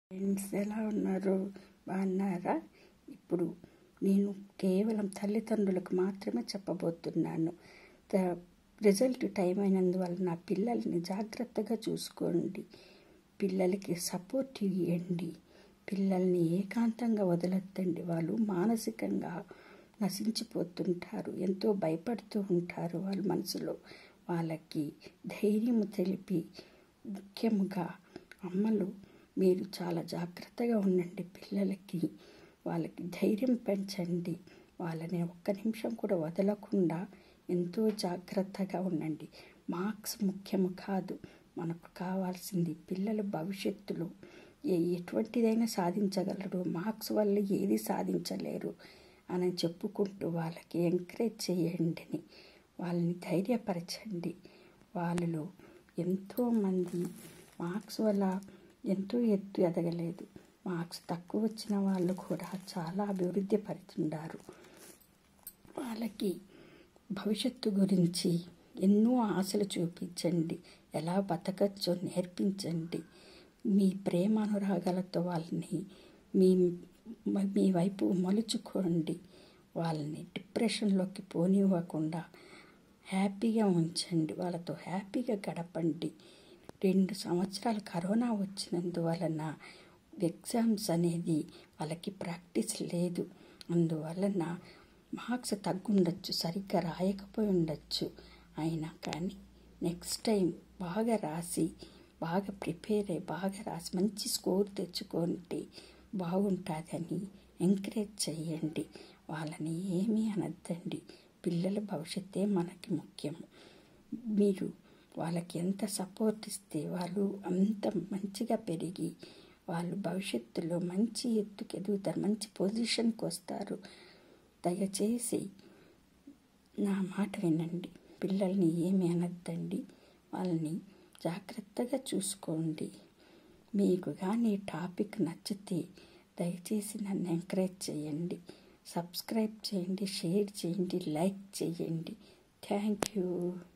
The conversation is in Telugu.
ఫ్రెండ్స్ ఎలా ఉన్నారు బాగున్నారా ఇప్పుడు నేను కేవలం తల్లిదండ్రులకు మాత్రమే చెప్పబోతున్నాను ద రిజల్ట్ టైం అయినందువల్ల నా పిల్లల్ని జాగ్రత్తగా చూసుకోండి పిల్లలకి సపోర్ట్ ఇవ్వండి పిల్లల్ని ఏకాంతంగా వదలొద్దండి వాళ్ళు మానసికంగా నశించిపోతుంటారు ఎంతో భయపడుతూ ఉంటారు వాళ్ళ మనసులో వాళ్ళకి ధైర్యం తెలిపి ముఖ్యముగా అమ్మలు మీరు చాలా జాగ్రత్తగా ఉండండి పిల్లలకి వాళ్ళకి ధైర్యం పెంచండి వాళ్ళని ఒక్క నిమిషం కూడా వదలకుండా ఎంతో జాగ్రత్తగా ఉండండి మార్క్స్ ముఖ్యము కాదు మనకు కావాల్సింది పిల్లల భవిష్యత్తులో ఏ ఎటువంటిదైనా సాధించగలరు మార్క్స్ వల్ల ఏది సాధించలేరు అని చెప్పుకుంటూ వాళ్ళకి ఎంకరేజ్ చేయండి వాళ్ళని ధైర్యపరచండి వాళ్ళలో ఎంతోమంది మార్క్స్ వల్ల ఎంతో ఎత్తు ఎదగలేదు మార్క్స్ తక్కువ వచ్చిన వాళ్ళు కూడా చాలా అభివృద్ధి పడుతున్నారు వాళ్ళకి భవిష్యత్తు గురించి ఎన్నో ఆశలు చూపించండి ఎలా బతకచ్చో నేర్పించండి మీ ప్రేమ అనురాగాలతో వాళ్ళని మీ మీ వైపు మలుచుకోండి వాళ్ళని డిప్రెషన్లోకి పోనివ్వకుండా హ్యాపీగా ఉంచండి వాళ్ళతో హ్యాపీగా గడపండి రెండు సంవత్సరాలు కరోనా వచ్చినందువలన ఎగ్జామ్స్ అనేది వాళ్ళకి ప్రాక్టీస్ లేదు అందువలన మార్క్స్ తగ్గుండొచ్చు సరిగ్గా రాయకపోయి ఉండొచ్చు అయినా కానీ నెక్స్ట్ టైం బాగా రాసి బాగా ప్రిపేర్ అయ్యి బాగా రాసి మంచి స్కోర్ తెచ్చుకుంటే బాగుంటుందని ఎంకరేజ్ చేయండి వాళ్ళని ఏమీ అనద్దండి పిల్లల భవిష్యత్తే మనకి ముఖ్యం మీరు వాళ్ళకి ఎంత సపోర్ట్ ఇస్తే వాళ్ళు అంత మంచిగా పెరిగి వాళ్ళు భవిష్యత్తులో మంచి ఎత్తుకు ఎదుగుతారు మంచి పొజిషన్కి వస్తారు దయచేసి నా మాట వినండి పిల్లల్ని ఏమి అనద్దండి వాళ్ళని జాగ్రత్తగా చూసుకోండి మీకు కానీ టాపిక్ నచ్చితే దయచేసి నన్ను ఎంకరేజ్ చేయండి సబ్స్క్రైబ్ చేయండి షేర్ చేయండి లైక్ చేయండి థ్యాంక్ యూ